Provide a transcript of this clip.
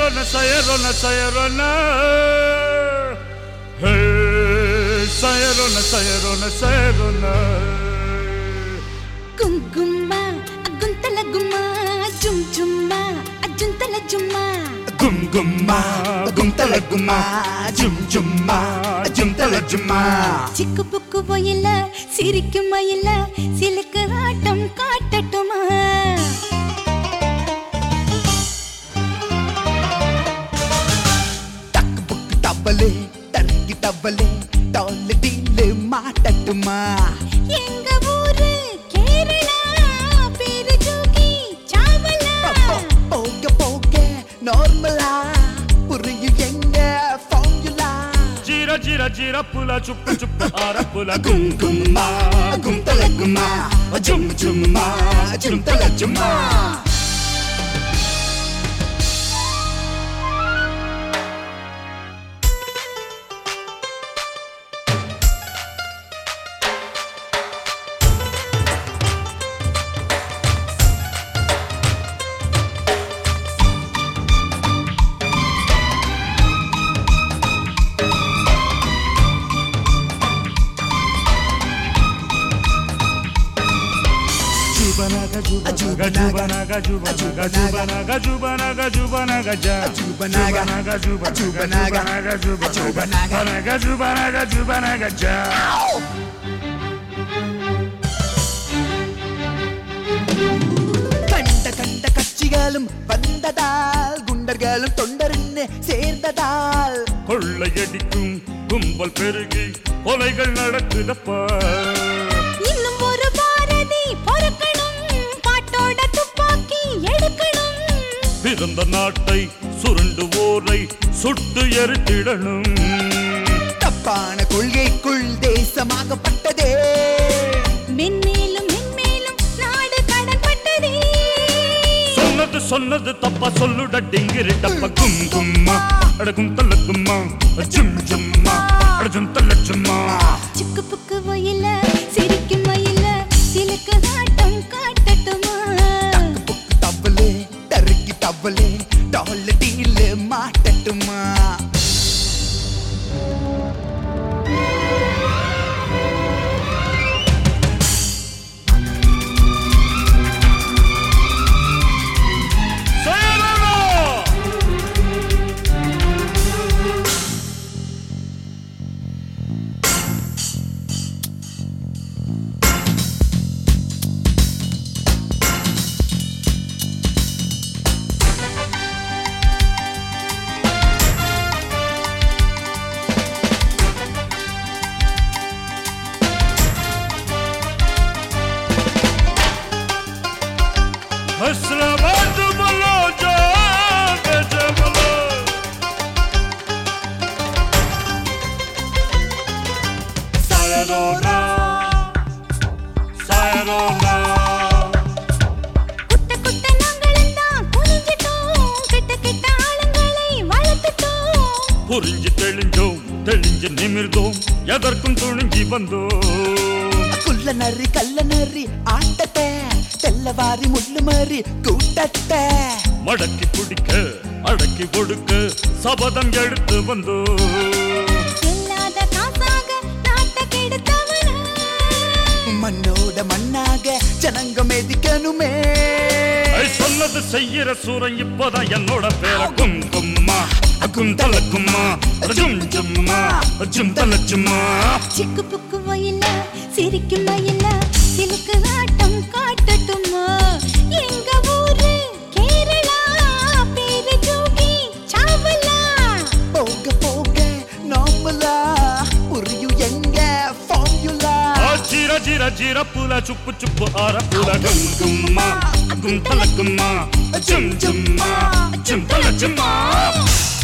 sayarona, sayarona, sayarona. Hey, sayarona, sayarona, sayarona. కుంకుమ గుంతల గుమ్మ జుమ్ జుమ్మ అజుంతల జుమ్మ గుమ్ గుమ్మ గుంతల గుమ్మ జుమ్ జుమ్మ జుంతల జుమ్మ சிக்கு புக்கு போயில சிரிக்கும் மயில சிலுக்கு ஆட்டம் காட்டட்டுமா டக்கு புக்கு டவலே டர்க்கி டவலே டால் டீல் மாட்டட்டுமா எங்க ஊரு கேரளா பேரு ஜோகி சாவலா அப்போ போக போக நார்மலா புரியும் எங்க formula Gira, gira, gira, pula, chupa, chupa, ara, pula, கும் கும்மா குந்தல கும்மா ஜும் ஜும்மா ஜும்தல ஜும்மா Jubanaga, jubanaga, jubanaga, jubanaga, jubanaga, jubanaga, ja. Jubanaga, Jubanaga, jubanaga, jubanaga, jubanaga, jubanaga, jubanaga, jubanaga, ja. கண்ட கண்ட கட்சிகளும் வந்ததால் குண்டர்களும் தொண்டர்னு சேர்ந்ததால் கொள்ளையடிக்கும் கும்பல் பெருகி கொலைகள் நடக்குதப்பா இன்னும் ஒரு பாரதி பொறுக்கணும் பாட்டோட துப்பாக்கி எடுக்கணும் பிறந்த நாட்டை சுருண்டுவோரை சுட்டு எரித்திடணும் தப்பான கொள்கைக்குள் தேசமாகப்பட்டதே மென்மேலும் மென்மேலும் நாடு கடன்பட்டதே சொன்னது சொன்னது தப்பா சொல்லுட டிங்கிரி டப்ப கும் கும்மா அடகும் தள்ள கும்மா ஜும் ஜும்மா அடஜும் தள்ள சும்மா சிக்கு புக்கு வயல சிரிக்கும் மயில சிலுக்கு ஆட்டம் காட்டட்டுமா புக்கு தவளே டர்க்கி தவளே டால் டீல் மாட்டட்டுமா Sayonara! Hasrabad bolo ja beje bolo Sayonara Sayonara குட்ட குட்ட நாங்களும் தான் குனிஞ்சிட்டோம் கிட்ட கிட்ட ஆளுங்களை வளர்த்துட்டோம் புரிஞ்சு தெளிஞ்சோம் தெளிஞ்சு நிமிர்ந்தோம் எதற்கும் துணிஞ்சி வந்தோம் குள்ள நரி கள்ள நரி ஆட்டத்தை தெல்லவாரி முள்ளு மாறி கூட்டத்தை மடக்கி பிடிக்க அடக்கி கொடுக்க சபதம் எடுத்து வந்தோம் இல்லாத காசாக நாட்டை கெடுத்தவன மண்ணோட மண்ணாக ஜனங்க மிதிக்கணுமே ஐ, சொன்னது செய்யற சூரன் இப்பதான் என்னோட பேர கும் கும்மா அகும் தல கும்மா ஜும் ஜும்மா ஜும் தல சும்மா சிக்கு புக்கு வயல சிரிக்கும் மயில சிலுக்கு ஆட்டம் காட்டட்டுமா எங்க ஊரு கேரளா பேரு ஜோகி சாவலா போக போக நார்மலா புரியும் எங்க ஃபார்முலா ஆ, ஜீர ஜீர ஜீர புல சுப்பு சுப்பு ஆர புல கும் கும்மா அகும் தல கும்மா ஜும் ஜும்மா ஜும் தல சும்மா